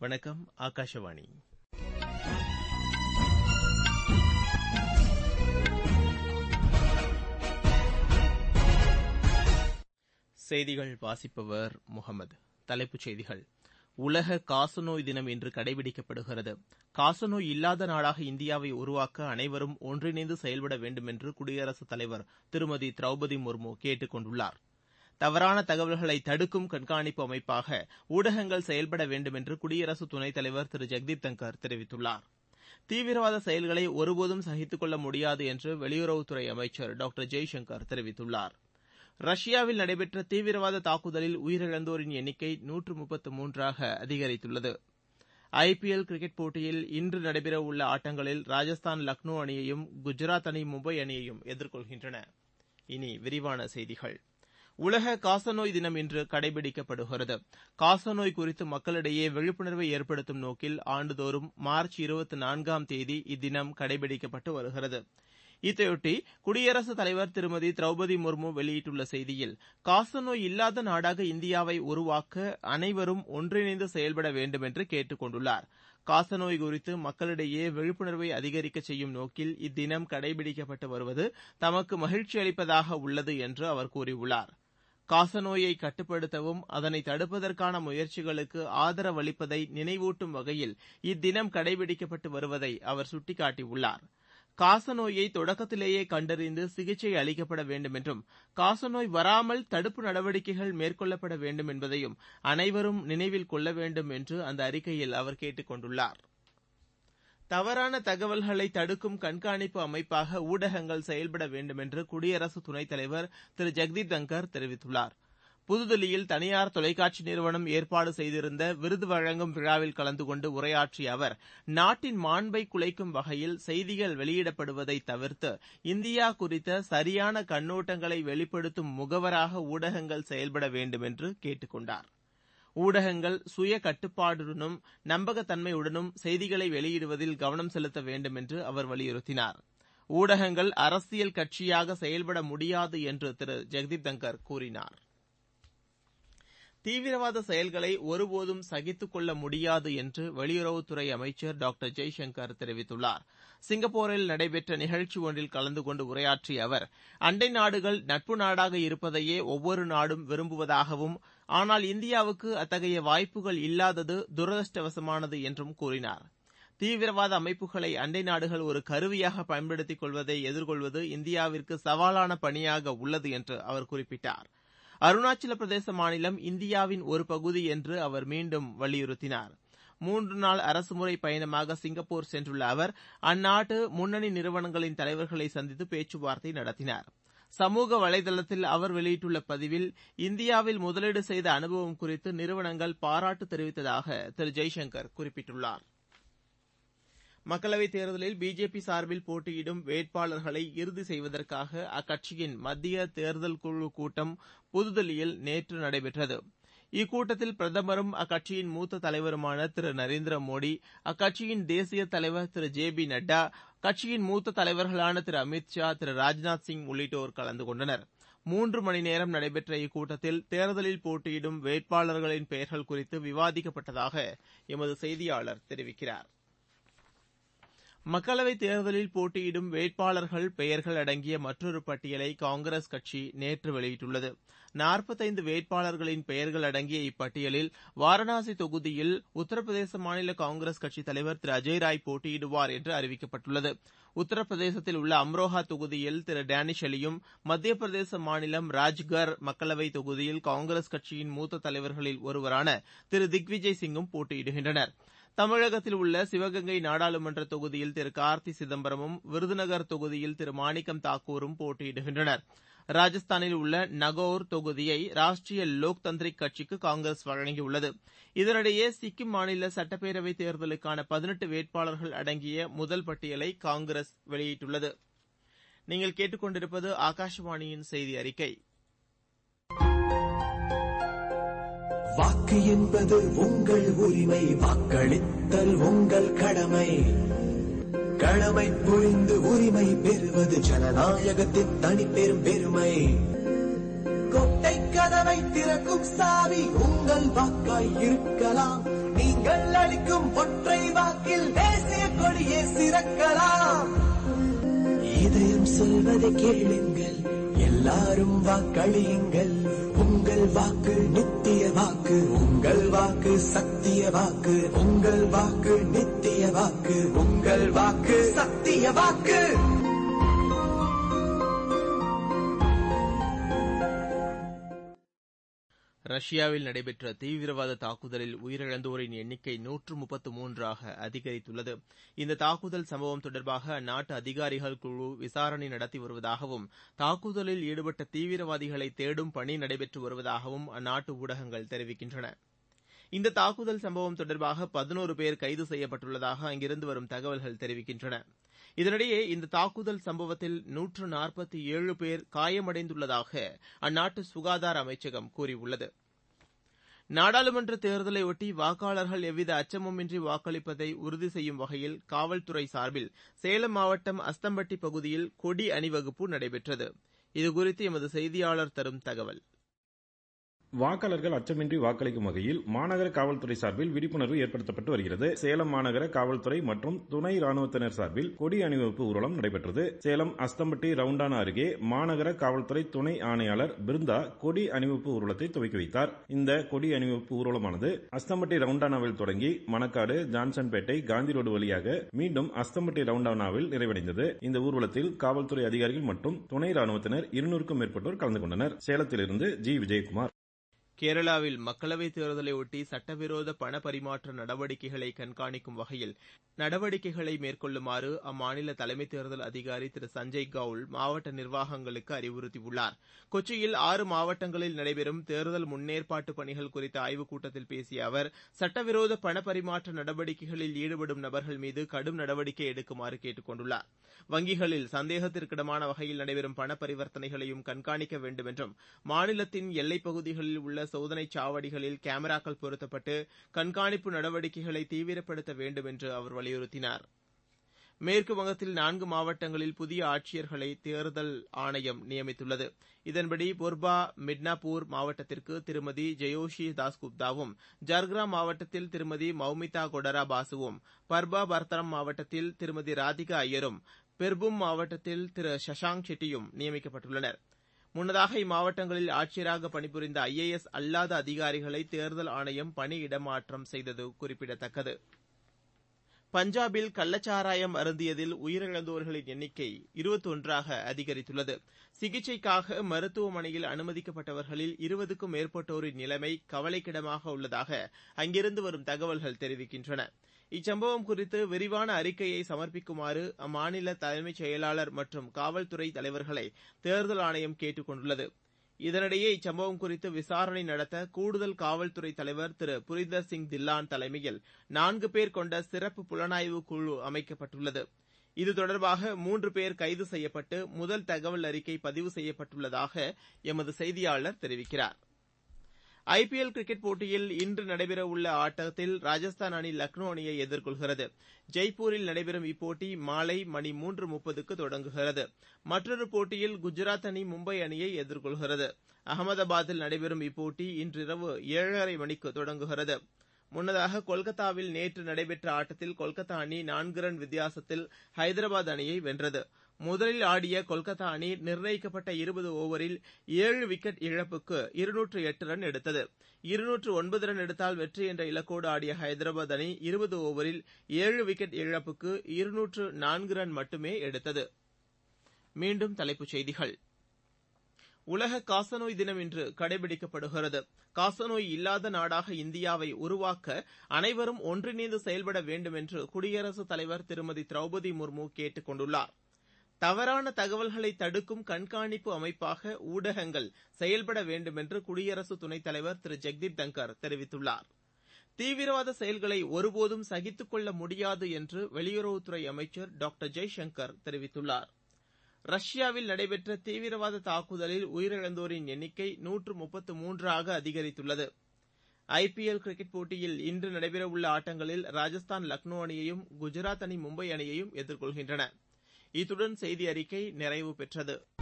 வணக்கம் ஆகாஷவாணி செய்திகள் வாசிப்பவர் முகமது தலைப்புச் செய்திகள் உலக காசநோய் தினம் இன்று கடைபிடிக்கப்படுகிறது காசநோய் இல்லாத நாடாக இந்தியாவை உருவாக்க அனைவரும் ஒன்றிணைந்து செயல்பட வேண்டும் என்று குடியரசுத் தலைவர் திருமதி திரௌபதி முர்மு கேட்டுக் கொண்டுள்ளார் தவறான தகவல்களை தடுக்கும் கண்காணிப்பு அமைப்பாக ஊடகங்கள் செயல்பட வேண்டும் என்று குடியரசு துணைத் தலைவர் திரு ஜெக்தீப் தங்கர் தெரிவித்துள்ளார் தீவிரவாத செயல்களை ஒருபோதும் சகித்துக் கொள்ள முடியாது என்று வெளியுறவுத்துறை அமைச்சர் டாக்டர் ஜெய்சங்கர் தெரிவித்துள்ளார் ரஷ்யாவில் நடைபெற்ற தீவிரவாத தாக்குதலில் உயிரிழந்தோரின் எண்ணிக்கை நூற்று முப்பத்து மூன்றாக அதிகரித்துள்ளது ஐ பி எல் கிரிக்கெட் போட்டியில் இன்று நடைபெறவுள்ள ஆட்டங்களில் ராஜஸ்தான் லக்னோ அணியையும் குஜராத் அணி மும்பை அணியையும் எதிர்கொள்கின்றன இனி விரிவான செய்திகள் உலக காசநோய் தினம் இன்று கடைபிடிக்கப்படுகிறது காசநோய் குறித்து மக்களிடையே விழிப்புணர்வை ஏற்படுத்தும் நோக்கில் ஆண்டுதோறும் மார்ச் இருபத்தி நான்காம் தேதி இத்தினம் கடைபிடிக்கப்பட்டு வருகிறது இதையொட்டி குடியரசுத் தலைவர் திருமதி திரௌபதி முர்மு வெளியிட்டுள்ள செய்தியில் காசநோய் இல்லாத நாடாக இந்தியாவை உருவாக்க அனைவரும் ஒன்றிணைந்து செயல்பட வேண்டும் என்று கேட்டுக் கொண்டுள்ளார் காசநோய் குறித்து மக்களிடையே விழிப்புணர்வை அதிகரிக்க செய்யும் நோக்கில் இத்தினம் கடைபிடிக்கப்பட்டு வருவது தமக்கு மகிழ்ச்சி அளிப்பதாக உள்ளது என்று அவர் கூறியுள்ளார் காசநோயை கட்டுப்படுத்தவும் அதனை தடுப்பதற்கான முயற்சிகளுக்கு ஆதரவளிப்பதை நினைவூட்டும் வகையில் இத்தினம் கடைபிடிக்கப்பட்டு வருவதை அவர் சுட்டிக்காட்டியுள்ளார் காசநோயை தொடக்கத்திலேயே கண்டறிந்து சிகிச்சை அளிக்கப்பட வேண்டும் என்றும் காசநோய் வராமல் தடுப்பு நடவடிக்கைகள் மேற்கொள்ளப்பட வேண்டும் என்பதையும் அனைவரும் நினைவில் கொள்ள வேண்டும் என்று அந்த அறிக்கையில் அவர் கேட்டுக் கொண்டுள்ளார் தவறான தகவல்களை தடுக்கும் கண்காணிப்பு அமைப்பாக ஊடகங்கள் செயல்பட வேண்டும் என்று குடியரசு துணைத் தலைவர் திரு ஜெக்தீப் தங்கர் தெரிவித்துள்ளார் புதுதில்லியில் தனியார் தொலைக்காட்சி நிறுவனம் ஏற்பாடு செய்திருந்த விருது வழங்கும் விழாவில் கலந்து கொண்டு உரையாற்றிய அவர் நாட்டின் மாண்பை குலைக்கும் வகையில் செய்திகள் வெளியிடப்படுவதை தவிர்த்து இந்தியா குறித்த சரியான கண்ணோட்டங்களை வெளிப்படுத்தும் முகவராக ஊடகங்கள் செயல்பட வேண்டும் என்று கேட்டுக் கொண்டார் ஊடகங்கள் சுய கட்டுப்பாட்டுடனும் நம்பகத்தன்மையுடனும் செய்திகளை வெளியிடுவதில் கவனம் செலுத்த வேண்டும் என்று அவர் வலியுறுத்தினார் ஊடகங்கள் அரசியல் கட்சியாக செயல்பட முடியாது என்று திரு ஜெக்தீப் தங்கர் கூறினார் தீவிரவாத செயல்களை ஒருபோதும் சகித்துக் கொள்ள முடியாது என்று வெளியுறவுத்துறை அமைச்சர் டாக்டர் ஜெய்சங்கர் தெரிவித்துள்ளார் சிங்கப்பூரில் நடைபெற்ற நிகழ்ச்சி ஒன்றில் கலந்து கொண்டு உரையாற்றிய அவர் அண்டை நாடுகள் நட்பு நாடாக இருப்பதையே ஒவ்வொரு நாடும் விரும்புவதாகவும் ஆனால் இந்தியாவுக்கு அத்தகைய வாய்ப்புகள் இல்லாதது துரதிருஷ்டவசமானது என்றும் கூறினார் தீவிரவாத அமைப்புகளை அண்டை நாடுகள் ஒரு கருவியாக பயன்படுத்திக் கொள்வதை எதிர்கொள்வது இந்தியாவிற்கு சவாலான பணியாக உள்ளது என்று அவர் குறிப்பிட்டார் அருணாச்சல பிரதேச மாநிலம் இந்தியாவின் ஒரு பகுதி என்று அவர் மீண்டும் வலியுறுத்தினார் மூன்று நாள் அரசுமுறை பயணமாக சிங்கப்பூர் சென்றுள்ள அவர் அந்நாட்டு முன்னணி நிறுவனங்களின் தலைவர்களை சந்தித்து பேச்சுவார்த்தை நடத்தினார் சமூக வலைதளத்தில் அவர் வெளியிட்டுள்ள பதிவில் இந்தியாவில் முதலீடு செய்த அனுபவம் குறித்து நிறுவனங்கள் பாராட்டு தெரிவித்ததாக திரு ஜெய்சங்கர் குறிப்பிட்டுள்ளார் மக்களவைத் தேர்தலில் பிஜேபி சார்பில் போட்டியிடும் வேட்பாளர்களை இறுதி செய்வதற்காக அக்கட்சியின் மத்திய தேர்தல் குழு கூட்டம் புதுதில்லியில் நேற்று நடைபெற்றது இக்கூட்டத்தில் பிரதமரும் அக்கட்சியின் மூத்த தலைவருமான திரு நரேந்திர மோடி அக்கட்சியின் தேசிய தலைவர் திரு ஜே பி நட்டா கட்சியின் மூத்த தலைவர்களான திரு அமித் ஷா திரு ராஜ்நாத் சிங் உள்ளிட்டோர் கலந்து கொண்டனர் மூன்று மணி நேரம் நடைபெற்ற இக்கூட்டத்தில் தேர்தலில் போட்டியிடும் வேட்பாளர்களின் பெயர்கள் குறித்து விவாதிக்கப்பட்டதாக எமது செய்தியாளர் தெரிவிக்கிறார் மக்களவைத் தேர்தலில் போட்டியிடும் வேட்பாளர்கள் பெயர்கள் அடங்கிய மற்றொரு பட்டியலை காங்கிரஸ் கட்சி நேற்று வெளியிட்டுள்ளது நாற்பத்தைந்து வேட்பாளர்களின் பெயர்கள் அடங்கிய இப்பட்டியலில் வாரணாசி தொகுதியில் உத்தரப்பிரதேச மாநில காங்கிரஸ் கட்சித் தலைவர் திரு அஜய் ராய் போட்டியிடுவார் என்று அறிவிக்கப்பட்டுள்ளது உத்தரப்பிரதேசத்தில் உள்ள அம்ரோஹா தொகுதியில் திரு டேனிஷ் அலியும் மத்திய பிரதேச மாநிலம் ராஜ்கர் மக்களவைத் தொகுதியில் காங்கிரஸ் கட்சியின் மூத்த தலைவர்களில் ஒருவரான திரு திக்விஜய் சிங்கும் போட்டியிடுகின்றனர் தமிழகத்தில் உள்ள சிவகங்கை நாடாளுமன்ற தொகுதியில் திரு கார்த்தி சிதம்பரமும் விருதுநகர் தொகுதியில் திரு மாணிக்கம் தாக்கூரும் போட்டியிடுகின்றனர் ராஜஸ்தானில் உள்ள நகோர் தொகுதியை ராஷ்டிரிய லோக் தந்திரிக் கட்சிக்கு காங்கிரஸ் வழங்கியுள்ளது இதனிடையே சிக்கிம் மாநில சட்டப்பேரவைத் தேர்தலுக்கான பதினெட்டு வேட்பாளர்கள் அடங்கிய முதல் பட்டியலை காங்கிரஸ் வெளியிட்டுள்ளது நீங்கள் கேட்டுக்கொண்டிருப்பது ஆகாஷவாணியின் செய்தி அறிக்கை வாக்கு என்பது உங்கள் உரிமை வாக்களித்தல் உங்கள் கடமை கடமை புரிந்து உரிமை பெறுவது ஜனநாயகத்தின் தனிப்பெரும் பெருமை கொட்டை கதவை திறக்கும் சாவி உங்கள் வாக்காய் இருக்கலாம் நீங்கள் அளிக்கும் ஒற்றை வாக்கில் தேசிய கொடியே சிறக்கலாம் இதயம் சொல்வதை கேளுங்கள் எல்லாரும் வாக்களியுங்கள் உங்கள் வாக்கு நித்திய வாக்கு உங்கள் வாக்கு சத்திய வாக்கு உங்கள் வாக்கு நித்திய வாக்கு உங்கள் வாக்கு சத்திய வாக்கு ரஷ்யாவில் நடைபெற்ற தீவிரவாத தாக்குதலில் உயிரிழந்தோரின் எண்ணிக்கை நூற்று முப்பத்து மூன்றாக அதிகரித்துள்ளது இந்த தாக்குதல் சம்பவம் தொடர்பாக அந்நாட்டு அதிகாரிகள் குழு விசாரணை நடத்தி வருவதாகவும் தாக்குதலில் ஈடுபட்ட தீவிரவாதிகளை தேடும் பணி நடைபெற்று வருவதாகவும் அந்நாட்டு ஊடகங்கள் தெரிவிக்கின்றன இந்த தாக்குதல் சம்பவம் தொடர்பாக பதினோரு பேர் கைது செய்யப்பட்டுள்ளதாக அங்கிருந்து வரும் தகவல்கள் தெரிவிக்கின்றன இதனிடையே இந்த தாக்குதல் சம்பவத்தில் நூற்று நாற்பத்தி ஏழு பேர் காயமடைந்துள்ளதாக அந்நாட்டு சுகாதார அமைச்சகம் கூறியுள்ளது நாடாளுமன்ற தேர்தலையொட்டி வாக்காளர்கள் எவ்வித அச்சமுமின்றி வாக்களிப்பதை உறுதி செய்யும் வகையில் காவல்துறை சார்பில் சேலம் மாவட்டம் அஸ்தம்பட்டி பகுதியில் கொடி அணிவகுப்பு நடைபெற்றது இதுகுறித்து எமது செய்தியாளர் தரும் தகவல் வாக்காளர்கள் அச்சமின்றி வாக்களிக்கும் வகையில் மாநகர காவல்துறை சார்பில் விழிப்புணர்வு ஏற்படுத்தப்பட்டு வருகிறது சேலம் மாநகர காவல்துறை மற்றும் துணை ராணுவத்தினர் சார்பில் கொடி அணிவகுப்பு ஊர்வலம் நடைபெற்றது சேலம் அஸ்தம்பட்டி ரவுண்டானா அருகே மாநகர காவல்துறை துணை ஆணையாளர் பிருந்தா கொடி அணிவகுப்பு ஊர்வலத்தை துவக்கி வைத்தார் இந்த கொடி அணிவகுப்பு ஊர்வலமானது அஸ்தம்பட்டி ரவுண்டானாவில் தொடங்கி மணக்காடு ஜான்சன்பேட்டை காந்தி ரோடு வழியாக மீண்டும் அஸ்தம்பட்டி ரவுண்டானாவில் நிறைவடைந்தது இந்த ஊர்வலத்தில் காவல்துறை அதிகாரிகள் மற்றும் துணை ராணுவத்தினர் இருநூறுக்கும் மேற்பட்டோர் கலந்து கொண்டனர் சேலத்திலிருந்து ஜி விஜயகுமார் கேரளாவில் மக்களவைத் தேர்தலையொட்டி சட்டவிரோத பண பரிமாற்ற நடவடிக்கைகளை கண்காணிக்கும் வகையில் நடவடிக்கைகளை மேற்கொள்ளுமாறு அம்மாநில தலைமை தேர்தல் அதிகாரி திரு சஞ்சய் கவுல் மாவட்ட நிர்வாகங்களுக்கு அறிவுறுத்தியுள்ளார் கொச்சியில் ஆறு மாவட்டங்களில் நடைபெறும் தேர்தல் முன்னேற்பாட்டு பணிகள் குறித்த ஆய்வுக் கூட்டத்தில் பேசிய அவர் சட்டவிரோத பண பரிமாற்ற நடவடிக்கைகளில் ஈடுபடும் நபர்கள் மீது கடும் நடவடிக்கை எடுக்குமாறு கேட்டுக் கொண்டுள்ளார் வங்கிகளில் சந்தேகத்திற்கிடமான வகையில் நடைபெறும் பண பரிவர்த்தனைகளையும் கண்காணிக்க வேண்டும் என்றும் மாநிலத்தின் எல்லைப் பகுதிகளில் உள்ள சோதனைச் சாவடிகளில் கேமராக்கள் பொருத்தப்பட்டு கண்காணிப்பு நடவடிக்கைகளை தீவிரப்படுத்த வேண்டும் என்று அவர் வலியுறுத்தினார் மேற்கு வங்கத்தில் நான்கு மாவட்டங்களில் புதிய ஆட்சியர்களை தேர்தல் ஆணையம் நியமித்துள்ளது இதன்படி புர்பா மிட்னாப்பூர் மாவட்டத்திற்கு திருமதி ஜெயோஷி தாஸ்குப்தாவும் ஜர்கிராம் மாவட்டத்தில் திருமதி மௌமிதா கொடரா பாசுவும் பர்பா பர்தரம் மாவட்டத்தில் திருமதி ராதிகா ஐயரும் பெர்பும் மாவட்டத்தில் திரு சஷாங்க் ஷெட்டியும் நியமிக்கப்பட்டுள்ளனர் முன்னதாக இம்மாவட்டங்களில் ஆட்சியராக பணிபுரிந்த ஐஏஎஸ் அல்லாத அதிகாரிகளை தேர்தல் ஆணையம் பணி இடமாற்றம் செய்தது குறிப்பிடத்தக்கது பஞ்சாபில் கள்ளச்சாராயம் அருந்தியதில் உயிரிழந்தோர்களின் எண்ணிக்கை இருபத்தொன்றாக அதிகரித்துள்ளது சிகிச்சைக்காக மருத்துவமனையில் அனுமதிக்கப்பட்டவர்களில் இருபதுக்கும் மேற்பட்டோரின் நிலைமை கவலைக்கிடமாக உள்ளதாக அங்கிருந்து வரும் தகவல்கள் தெரிவிக்கின்றன இச்சம்பவம் குறித்து விரிவான அறிக்கையை சமர்ப்பிக்குமாறு அம்மாநில தலைமைச் செயலாளர் மற்றும் காவல்துறை தலைவர்களை தேர்தல் ஆணையம் கேட்டுக் கொண்டுள்ளது இதனிடையே இச்சம்பவம் குறித்து விசாரணை நடத்த கூடுதல் காவல்துறை தலைவர் திரு புரிந்தர் சிங் தில்லான் தலைமையில் நான்கு பேர் கொண்ட சிறப்பு புலனாய்வு குழு அமைக்கப்பட்டுள்ளது இது தொடர்பாக மூன்று பேர் கைது செய்யப்பட்டு முதல் தகவல் அறிக்கை பதிவு செய்யப்பட்டுள்ளதாக எமது செய்தியாளர் தெரிவிக்கிறார் ஐபிஎல் கிரிக்கெட் போட்டியில் இன்று நடைபெறவுள்ள ஆட்டத்தில் ராஜஸ்தான் அணி லக்னோ அணியை எதிர்கொள்கிறது ஜெய்ப்பூரில் நடைபெறும் இப்போட்டி மாலை மணி மூன்று முப்பதுக்கு தொடங்குகிறது மற்றொரு போட்டியில் குஜராத் அணி மும்பை அணியை எதிர்கொள்கிறது அகமதாபாத்தில் நடைபெறும் இப்போட்டி இன்றிரவு ஏழரை மணிக்கு தொடங்குகிறது முன்னதாக கொல்கத்தாவில் நேற்று நடைபெற்ற ஆட்டத்தில் கொல்கத்தா அணி நான்கு ரன் வித்தியாசத்தில் ஹைதராபாத் அணியை வென்றது முதலில் ஆடிய கொல்கத்தா அணி நிர்ணயிக்கப்பட்ட இருபது ஓவரில் ஏழு விக்கெட் இழப்புக்கு இருநூற்று எட்டு ரன் எடுத்தது இருநூற்று ஒன்பது ரன் எடுத்தால் வெற்றி என்ற இலக்கோடு ஆடிய ஹைதராபாத் அணி இருபது ஓவரில் ஏழு விக்கெட் இழப்புக்கு இருநூற்று நான்கு ரன் மட்டுமே எடுத்தது மீண்டும் தலைப்புச் செய்திகள் உலக காசநோய் தினம் இன்று கடைபிடிக்கப்படுகிறது காசநோய் இல்லாத நாடாக இந்தியாவை உருவாக்க அனைவரும் ஒன்றிணைந்து செயல்பட வேண்டும் என்று குடியரசுத் தலைவர் திருமதி திரௌபதி முர்மு கேட்டுக் கொண்டுள்ளார் தவறான தகவல்களை தடுக்கும் கண்காணிப்பு அமைப்பாக ஊடகங்கள் செயல்பட வேண்டும் என்று குடியரசு துணைத் தலைவர் திரு ஜெக்தீப் தங்கர் தெரிவித்துள்ளார் தீவிரவாத செயல்களை ஒருபோதும் சகித்துக் கொள்ள முடியாது என்று வெளியுறவுத்துறை அமைச்சர் டாக்டர் ஜெய்சங்கர் தெரிவித்துள்ளார் ரஷ்யாவில் நடைபெற்ற தீவிரவாத தாக்குதலில் உயிரிழந்தோரின் எண்ணிக்கை நூற்று முப்பத்து மூன்றாக அதிகரித்துள்ளது ஐபிஎல் கிரிக்கெட் போட்டியில் இன்று நடைபெறவுள்ள ஆட்டங்களில் ராஜஸ்தான் லக்னோ அணியையும் குஜராத் அணி மும்பை அணியையும் எதிர்கொள்கின்றன இத்துடன் செய்தி அறிக்கை நிறைவு பெற்றது